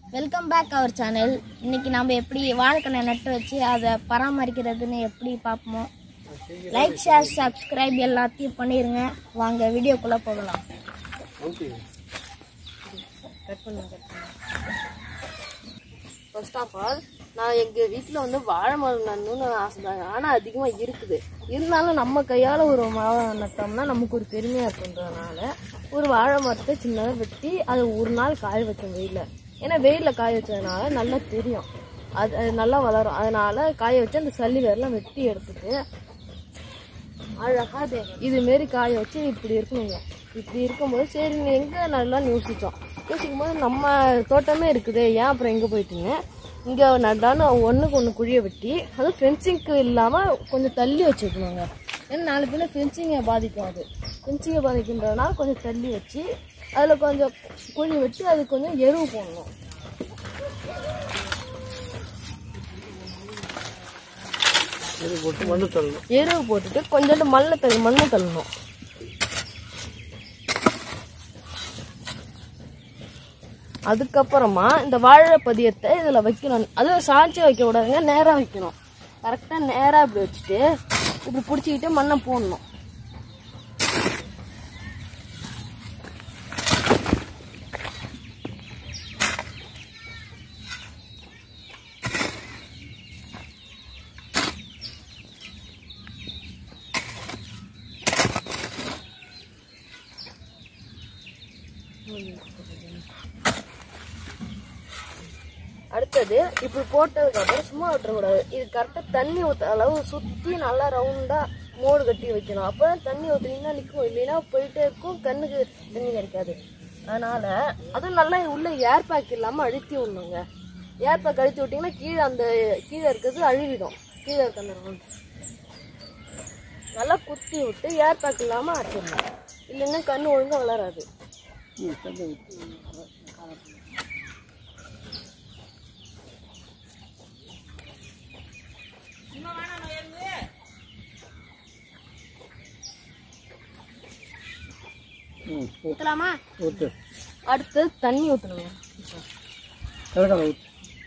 Welcome back our channel இன்னைக்கு நம்ம எப்படி வாழைக்கண்ணை நட்டு வச்சு அதை பராமரிக்கிறதுன்னு எப்படி பார்ப்போம் லைக் ஷேர் சப்ஸ்கிரைப் எல்லாத்தையும் பண்ணிடுங்க வாங்க வீடியோக்குள்ளே போகலாம் ஃபர்ஸ்ட் ஆஃப் ஆல் நான் எங்கள் வீட்டில் வந்து வாழை மரம் நடணும்னு ஆசைதாங்க ஆனால் அதிகமாக இருக்குது இருந்தாலும் நம்ம கையால் ஒரு மரம் நட்டோம்னா நமக்கு ஒரு பெருமையாக இருக்குன்றதுனால ஒரு வாழை மரத்தை சின்னதாக வெட்டி அதை ஒரு நாள் காய வச்சேன் வெயிலில் ஏன்னா வெயிலில் காய வச்சதுனால நல்லா தெரியும் அது அது நல்லா வளரும் அதனால காய வச்சு அந்த சல்லி வேரெல்லாம் வெட்டி எடுத்துட்டு அழகா இது இது மாரி காய வச்சு இப்படி இருக்கணுங்க இப்படி இருக்கும்போது சரி நீ எங்கே நல்லா யோசித்தோம் யோசிக்கும் போது நம்ம தோட்டமே இருக்குது ஏன் அப்புறம் எங்கே போயிட்டீங்க இங்கே நடான்னு ஒன்றுக்கு ஒன்று குழியை வெட்டி அதுவும் ஃபென்சிங்க்கு இல்லாமல் கொஞ்சம் தள்ளி வச்சுக்கணுங்க ஏன்னா நாலு பின்ன ஃபென்சிங்கை பாதிக்கும் அது ஃபென்சிங்கை பாதிக்கின்றதுனால கொஞ்சம் தள்ளி வச்சு அதில் கொஞ்சம் குழி வெட்டி அது கொஞ்சம் எருவு போடணும் இது போட்டு மண்ணு தள்ளணும் எருவு போட்டுட்டு கொஞ்சோண்டு மண்ணை தள்ளி மண்ணை தள்ளணும் அதுக்கப்புறமா இந்த வாழை பதியத்தை இதில் வைக்கணும் அதுவும் சாய்ச்சி வைக்க கூடாதுங்க நேராக வைக்கணும் கரெக்டாக நேராக இப்படி வச்சுட்டு இப்படி பிடிச்சிக்கிட்டு மண்ணை போடணும் அடுத்தது இப்படி போட்டதுக்கப்புறம் சும்மா விட்டுறக்கூடாது இது கரெக்டாக தண்ணி ஊற்ற அளவு சுற்றி நல்லா ரவுண்டாக மோடு கட்டி வைக்கணும் அப்போ தான் தண்ணி ஊற்றுனீங்கன்னா நிற்கும் இல்லைன்னா போயிட்டே இருக்கும் கண்ணுக்கு தண்ணி கிடைக்காது அதனால் அதுவும் நல்லா உள்ள ஏர் பேக் இல்லாமல் அழுத்தி விடணுங்க ஏர் பேக் அழுத்தி விட்டிங்கன்னா கீழே அந்த கீழே இருக்கிறது அழுவிடும் கீழே இருக்க அந்த round. நல்லா குத்தி விட்டு ஏர் பேக் இல்லாமல் அடிச்சிடணும் இல்லைன்னா கண்ணு ஒழுங்காக வளராது ம் ஊற்றலாமா ஊற்று அடுத்தது தண்ணி ஊற்றணுங்க கரெக்டாக ஊற்று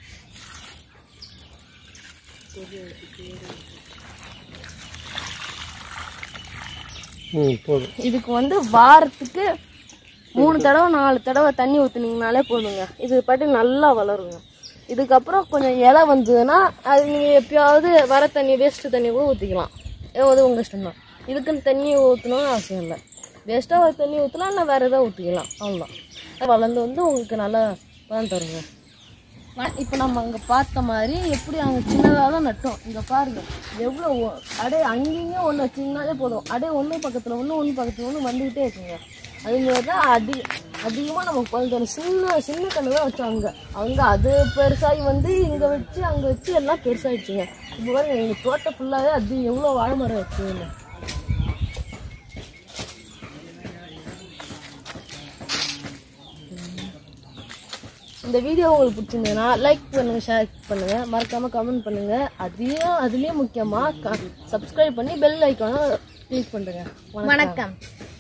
ம் போதும் இதுக்கு வந்து வாரத்துக்கு மூணு தடவை நாலு தடவை தண்ணி ஊற்றுனீங்கனாலே போதுங்க இது பாட்டு நல்லா வளருங்க இதுக்கப்புறம் கொஞ்சம் இலை வந்ததுன்னா அது நீங்கள் எப்பயாவது வர தண்ணி வேஸ்ட்டு தண்ணி கூட ஊற்றிக்கலாம் ஏதாவது உங்கள் இஷ்டம் தான் இதுக்குன்னு தண்ணி ஊற்றணும்னு அவசியம் இல்லை வேஸ்ட்டாக ஒரு தண்ணி ஊற்றலாம் இல்லை வேறு எதாவது ஊற்றிக்கலாம் அவ்வளோதான் வளர்ந்து வந்து உங்களுக்கு நல்லா பலன் தருங்க இப்போ நம்ம அங்கே பார்த்த மாதிரி எப்படி அங்கே சின்னதாக தான் நட்டோம் இங்கே பாருங்க எவ்வளோ ஒ- அப்படியே அங்கேயும் ஒன்று வச்சிங்கனாலே போதும் அப்படியே ஒன்று பக்கத்தில் ஒன்று ஒன்று பக்கத்தில் ஒன்று வந்துக்கிட்டே இருக்குங்க அதுமாரி தான் அதி அதிகமாக நம்ம குழந்தை சின்ன சின்ன கண்ணு தான் வச்சோம் அங்கே அங்கே அது பெருசாகி வந்து இங்கே வச்சு அங்கே வச்சு எல்லாம் பெருசாகிடுச்சுங்க இப்போ பாருங்க எங்கள் தோட்டம் ஃபுல்லாகவே அது எவ்வளோ வாழை மரம் வச்சுங்க இந்த வீடியோ உங்களுக்கு பிடிச்சிருந்ததுன்னா லைக் பண்ணுங்க ஷேர் பண்ணுங்க மறக்காம கமெண்ட் பண்ணுங்க அதையும் அதுலயும் முக்கியமா சப்ஸ்கிரைப் பண்ணி பெல் ஐக்கான கிளிக் பண்ணுங்க வணக்கம்